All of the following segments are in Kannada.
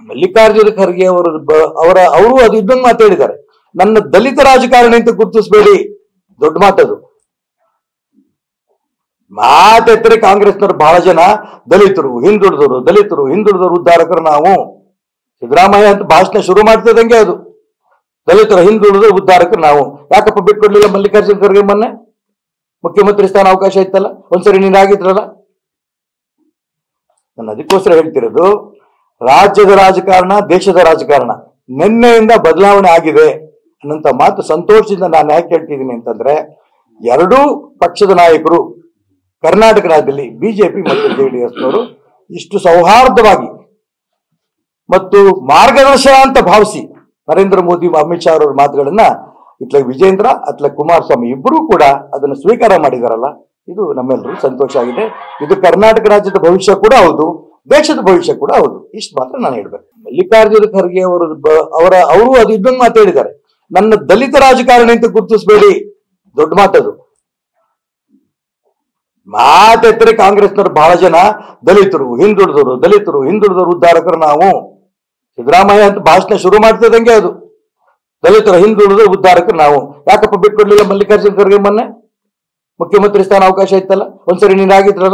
ಮಲ್ಲಿಕಾರ್ಜುನ ಖರ್ಗೆ ಅವರು ಬ- ಅವರ ಅವರು ಅದು ಇದೊಂದು ಮಾತು ಹೇಳಿದ್ದಾರೆ ನನ್ನ ದಲಿತ ರಾಜಕಾರಣಿ ಅಂತ ಗುರುತಿಸಬೇಡಿ ದೊಡ್ಡ ಮಾತದು ಮಾತೆತ್ತರೆ ಕಾಂಗ್ರೆಸ್ನವರು ಬಹಳ ಜನ ದಲಿತರು ಹಿಂದುಳಿದವರು ದಲಿತರು ಹಿಂದುಳಿದವರು ಉದ್ಧಾರಕರು ನಾವು ಸಿದ್ದರಾಮಯ್ಯ ಅಂತ ಭಾಷಣ ಶುರು ಮಾಡ್ತಿದ್ದಂಗೆ ಅದು ದಲಿತರ ಹಿಂದುಳಿದ ಉದ್ಧಾರಕರು ನಾವು ಯಾಕಪ್ಪ ಬಿಟ್ಕೊಡ್ಲಿಲ್ಲ ಮಲ್ಲಿಕಾರ್ಜುನ ಖರ್ಗೆ ಮೊನ್ನೆ ಮುಖ್ಯಮಂತ್ರಿ ಸ್ಥಾನ ಅವಕಾಶ ಇತ್ತಲ್ಲ ಒಂದ್ಸರಿ ನೀನು ಆಗಿದ್ರಲ್ಲ ನಾನು ಅದಕ್ಕೋಸ್ಕರ ಹೇಳ್ತಿರೋದು ರಾಜ್ಯದ ರಾಜಕಾರಣ ದೇಶದ ರಾಜಕಾರಣ ನಿನ್ನೆಯಿಂದ ಬದಲಾವಣೆ ಆಗಿದೆ ಅನ್ನಂತ ಮಾತು ಸಂತೋಷದಿಂದ ನಾನು ಯಾಕೆ ಹೇಳ್ತಿದ್ದೀನಿ ಅಂತಂದ್ರೆ ಎರಡೂ ಪಕ್ಷದ ನಾಯಕರು ಕರ್ನಾಟಕ ರಾಜ್ಯದಲ್ಲಿ ಬಿಜೆಪಿ ಮತ್ತು ಜೆಡಿಎಸ್ನವರು ಇಷ್ಟು ಸೌಹಾರ್ದವಾಗಿ ಮತ್ತು ಮಾರ್ಗದರ್ಶನ ಅಂತ ಭಾವಿಸಿ ನರೇಂದ್ರ ಮೋದಿ ಅಮಿತ್ ಶಾ ಅವರ ಮಾತುಗಳನ್ನ ಇತ್ಲ ವಿಜೇಂದ್ರ ಅತ್ಲ ಕುಮಾರಸ್ವಾಮಿ ಇಬ್ಬರೂ ಕೂಡ ಅದನ್ನು ಸ್ವೀಕಾರ ಮಾಡಿದಾರಲ್ಲ ಇದು ನಮ್ಮೆಲ್ಲರೂ ಸಂತೋಷ ಆಗಿದೆ ಇದು ಕರ್ನಾಟಕ ರಾಜ್ಯದ ಭವಿಷ್ಯ ಕೂಡ ಹೌದು ದೇಶದ ಭವಿಷ್ಯ ಕೂಡ ಹೌದು ಇಷ್ಟು ಮಾತ್ರ ನಾನು ಹೇಳ್ಬೇಕು ಮಲ್ಲಿಕಾರ್ಜುನ ಖರ್ಗೆ ಅವರು ಬ- ಅವರ ಅವರು ಅದು ಇದೊಂದು ಮಾತು ಹೇಳಿದ್ದಾರೆ ನನ್ನ ದಲಿತ ರಾಜಕಾರಣಿ ಅಂತ ಗುರುತಿಸಬೇಡಿ ದೊಡ್ಡ ಮಾತದು ಮಾತೆತ್ತರೆ ಕಾಂಗ್ರೆಸ್ನವರು ಬಹಳ ಜನ ದಲಿತರು ಹಿಂದುಳಿದವರು ದಲಿತರು ಹಿಂದುಳಿದವರು ಉದ್ಧಾರಕರು ನಾವು ಸಿದ್ದರಾಮಯ್ಯ ಅಂತ ಭಾಷಣ ಶುರು ಮಾಡ್ತಿದ್ದಂಗೆ ಅದು ದಲಿತರ ಹಿಂದುಳಿದ ಉದ್ಧಾರಕರು ನಾವು ಯಾಕಪ್ಪ ಬಿಟ್ಕೊಡ್ಲಿಲ್ಲ ಮಲ್ಲಿಕಾರ್ಜುನ ಖರ್ಗೆ ಮೊನ್ನೆ ಮುಖ್ಯಮಂತ್ರಿ ಸ್ಥಾನ ಅವಕಾಶ ಇತ್ತಲ್ಲ ಒಂದ್ಸರಿ ನೀನು ಆಗಿದ್ರಲ್ಲ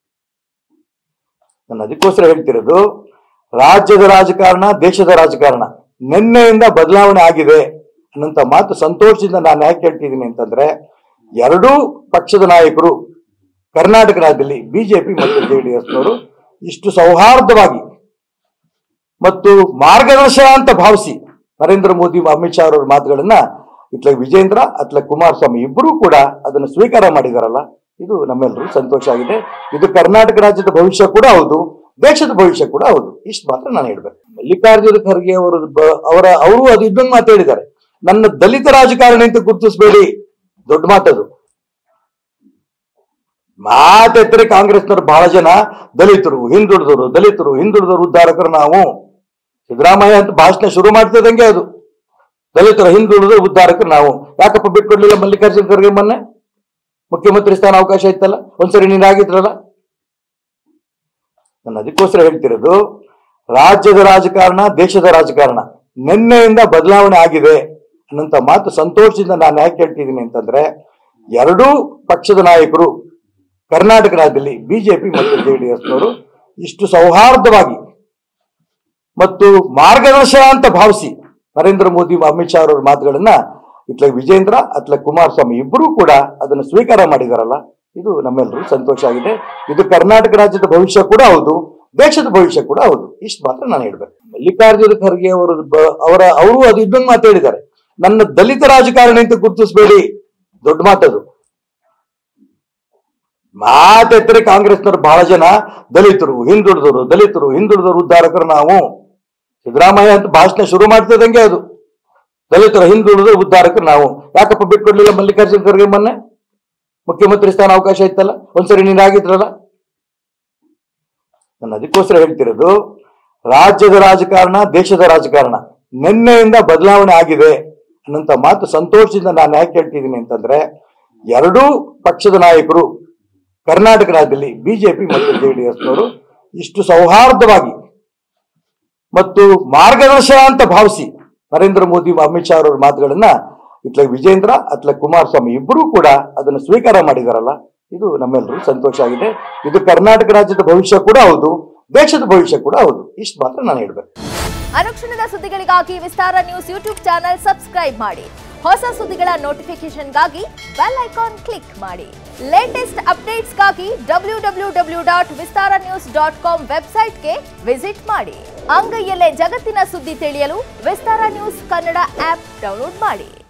ನಾನು ಅದಕ್ಕೋಸ್ಕರ ಹೇಳ್ತಿರೋದು ರಾಜ್ಯದ ರಾಜಕಾರಣ ದೇಶದ ರಾಜಕಾರಣ ನಿನ್ನೆಯಿಂದ ಬದಲಾವಣೆ ಆಗಿದೆ ಅನ್ನಂತ ಮಾತು ಸಂತೋಷದಿಂದ ನಾನು ಯಾಕೆ ಹೇಳ್ತಿದ್ದೀನಿ ಅಂತಂದ್ರೆ ಎರಡೂ ಪಕ್ಷದ ನಾಯಕರು ಕರ್ನಾಟಕ ರಾಜ್ಯದಲ್ಲಿ ಬಿಜೆಪಿ ಮತ್ತು ಜೆಡಿಎಸ್ನವರು ಇಷ್ಟು ಸೌಹಾರ್ದವಾಗಿ ಮತ್ತು ಮಾರ್ಗದರ್ಶನ ಅಂತ ಭಾವಿಸಿ ನರೇಂದ್ರ ಮೋದಿ ಅಮಿತ್ ಶಾ ಅವರ ಮಾತುಗಳನ್ನ ಇತ್ಲ ವಿಜೇಂದ್ರ ಅತ್ಲ ಕುಮಾರಸ್ವಾಮಿ ಇಬ್ಬರೂ ಕೂಡ ಅದನ್ನು ಸ್ವೀಕಾರ ಮಾಡಿದಾರಲ್ಲ ಇದು ನಮ್ಮೆಲ್ಲರೂ ಸಂತೋಷ ಆಗಿದೆ ಇದು ಕರ್ನಾಟಕ ರಾಜ್ಯದ ಭವಿಷ್ಯ ಕೂಡ ಹೌದು ದೇಶದ ಭವಿಷ್ಯ ಕೂಡ ಹೌದು ಇಷ್ಟು ಮಾತ್ರ ನಾನು ಹೇಳ್ಬೇಕು ಮಲ್ಲಿಕಾರ್ಜುನ ಖರ್ಗೆ ಅವರು ಬ- ಅವರ ಅವರು ಅದು ಇದೊಂದು ಮಾತು ಹೇಳಿದ್ದಾರೆ ನನ್ನ ದಲಿತ ರಾಜಕಾರಣಿ ಅಂತ ಗುರುತಿಸಬೇಡಿ ದೊಡ್ಡ ಮಾತದು ಮಾತೆತ್ತರೆ ಕಾಂಗ್ರೆಸ್ನವರು ಬಹಳ ಜನ ದಲಿತರು ಹಿಂದುಳಿದವರು ದಲಿತರು ಹಿಂದುಳಿದವರು ಉದ್ಧಾರಕರು ನಾವು ಸಿದ್ದರಾಮಯ್ಯ ಅಂತ ಭಾಷಣ ಶುರು ಮಾಡ್ತಿದ್ದಂಗೆ ಅದು ದಲಿತರ ಹಿಂದುಳಿದ ಉದ್ಧಾರಕರು ನಾವು ಯಾಕಪ್ಪ ಬಿಟ್ಕೊಡ್ಲಿಲ್ಲ ಮಲ್ಲಿಕಾರ್ಜುನ ಖರ್ಗೆ ಮೊನ್ನೆ ಮುಖ್ಯಮಂತ್ರಿ ಸ್ಥಾನ ಅವಕಾಶ ಇತ್ತಲ್ಲ ಒಂದ್ಸರಿ ನೀನು ಆಗಿದ್ರಲ್ಲ ನಾನು ಅದಕ್ಕೋಸ್ಕರ ಹೇಳ್ತಿರೋದು ರಾಜ್ಯದ ರಾಜಕಾರಣ ದೇಶದ ರಾಜಕಾರಣ ನಿನ್ನೆಯಿಂದ ಬದಲಾವಣೆ ಆಗಿದೆ ಅನ್ನಂತ ಮಾತು ಸಂತೋಷದಿಂದ ನಾನು ಯಾಕೆ ಹೇಳ್ತಿದ್ದೀನಿ ಅಂತಂದ್ರೆ ಎರಡೂ ಪಕ್ಷದ ನಾಯಕರು ಕರ್ನಾಟಕ ರಾಜ್ಯದಲ್ಲಿ ಬಿಜೆಪಿ ಮತ್ತು ಜೆಡಿಎಸ್ನವರು ಇಷ್ಟು ಸೌಹಾರ್ದವಾಗಿ ಮತ್ತು ಮಾರ್ಗದರ್ಶನ ಅಂತ ಭಾವಿಸಿ ನರೇಂದ್ರ ಮೋದಿ ಅಮಿತ್ ಶಾ ಅವರ ಮಾತುಗಳನ್ನ ಇತ್ಲ ವಿಜೇಂದ್ರ ಅತ್ಲ ಕುಮಾರಸ್ವಾಮಿ ಇಬ್ಬರೂ ಕೂಡ ಅದನ್ನು ಸ್ವೀಕಾರ ಮಾಡಿದಾರಲ್ಲ ಇದು ನಮ್ಮೆಲ್ಲರೂ ಸಂತೋಷ ಆಗಿದೆ ಇದು ಕರ್ನಾಟಕ ರಾಜ್ಯದ ಭವಿಷ್ಯ ಕೂಡ ಹೌದು ದೇಶದ ಭವಿಷ್ಯ ಕೂಡ ಹೌದು ಇಷ್ಟು ಮಾತ್ರ ನಾನು ಹೇಳ್ಬೇಕು ಮಲ್ಲಿಕಾರ್ಜುನ ಖರ್ಗೆ ಅವರು ಬ- ಅವರ ಅವರು ಅದು ಇದೊಂದು ಮಾತು ಹೇಳಿದ್ದಾರೆ ನನ್ನ ದಲಿತ ರಾಜಕಾರಣಿ ಅಂತ ಗುರುತಿಸಬೇಡಿ ದೊಡ್ಡ ಮಾತದು ಮಾತೆತ್ತರೆ ಕಾಂಗ್ರೆಸ್ನವರು ಬಹಳ ಜನ ದಲಿತರು ಹಿಂದುಳಿದವರು ದಲಿತರು ಹಿಂದುಳಿದವರು ಉದ್ಧಾರಕರು ನಾವು ಸಿದ್ದರಾಮಯ್ಯ ಅಂತ ಭಾಷಣ ಶುರು ಮಾಡ್ತಿದ್ದಂಗೆ ಅದು ದಲಿತರ ಹಿಂದುಳಿದ ಉದ್ಧಾರಕರು ನಾವು ಯಾಕಪ್ಪ ಬಿಟ್ಕೊಡ್ಲಿಲ್ಲ ಮಲ್ಲಿಕಾರ್ಜುನ ಖರ್ಗೆ ಮೊನ್ನೆ ಮುಖ್ಯಮಂತ್ರಿ ಸ್ಥಾನ ಅವಕಾಶ ಇತ್ತಲ್ಲ ಒಂದ್ಸರಿ ನೀನು ಆಗಿದ್ರಲ್ಲ ನಾನು ಅದಕ್ಕೋಸ್ಕರ ಹೇಳ್ತಿರೋದು ರಾಜ್ಯದ ರಾಜಕಾರಣ ದೇಶದ ರಾಜಕಾರಣ ನಿನ್ನೆಯಿಂದ ಬದಲಾವಣೆ ಆಗಿದೆ ಅನ್ನಂತ ಮಾತು ಸಂತೋಷದಿಂದ ನಾನು ಯಾಕೆ ಹೇಳ್ತಿದ್ದೀನಿ ಅಂತಂದ್ರೆ ಎರಡೂ ಪಕ್ಷದ ನಾಯಕರು ಕರ್ನಾಟಕ ರಾಜ್ಯದಲ್ಲಿ ಬಿಜೆಪಿ ಮತ್ತು ಜೆಡಿಎಸ್ನವರು ಇಷ್ಟು ಸೌಹಾರ್ದವಾಗಿ ಮತ್ತು ಮಾರ್ಗದರ್ಶನ ಅಂತ ಭಾವಿಸಿ ನರೇಂದ್ರ ಮೋದಿ ಅಮಿತ್ ಶಾ ಅವರ ಮಾತುಗಳನ್ನ ಇತ್ಲ ವಿಜೇಂದ್ರ ಅತ್ಲ ಕುಮಾರಸ್ವಾಮಿ ಇಬ್ಬರೂ ಕೂಡ ಅದನ್ನು ಸ್ವೀಕಾರ ಮಾಡಿದಾರಲ್ಲ ಇದು ನಮ್ಮೆಲ್ಲರೂ ಸಂತೋಷ ಆಗಿದೆ ಇದು ಕರ್ನಾಟಕ ರಾಜ್ಯದ ಭವಿಷ್ಯ ಕೂಡ ಹೌದು ದೇಶದ ಭವಿಷ್ಯ ಕೂಡ ಹೌದು ಇಷ್ಟು ಮಾತ್ರ ನಾನು ಹೇಳ್ಬೇಕು ಅನುಕ್ಷಣದ ಸುದ್ದಿಗಳಿಗಾಗಿ Vistara news YouTube channel subscribe ಮಾಡಿ ಹೊಸ ಸುದ್ದಿಗಳ ನೋಟಿಫಿಕೇಶನ್ಗಾಗಿ ಬೆಲ್ ಐಕಾನ್ ಕ್ಲಿಕ್ ಮಾಡಿ ಲೇಟೆಸ್ಟ್ ಅಪ್ಡೇಟ್ಸ್ಗಾಗಿ W W W dot Vistara news dot com ವೆಬ್ಸೈಟ್ಗೆ ವಿಸಿಟ್ ಮಾಡಿ ಅಂಗೈಯಲ್ಲೇ ಜಗತ್ತಿನ ಸುದ್ದಿ ತಿಳಿಯಲು Vistara news Kannada app download ಮಾಡಿ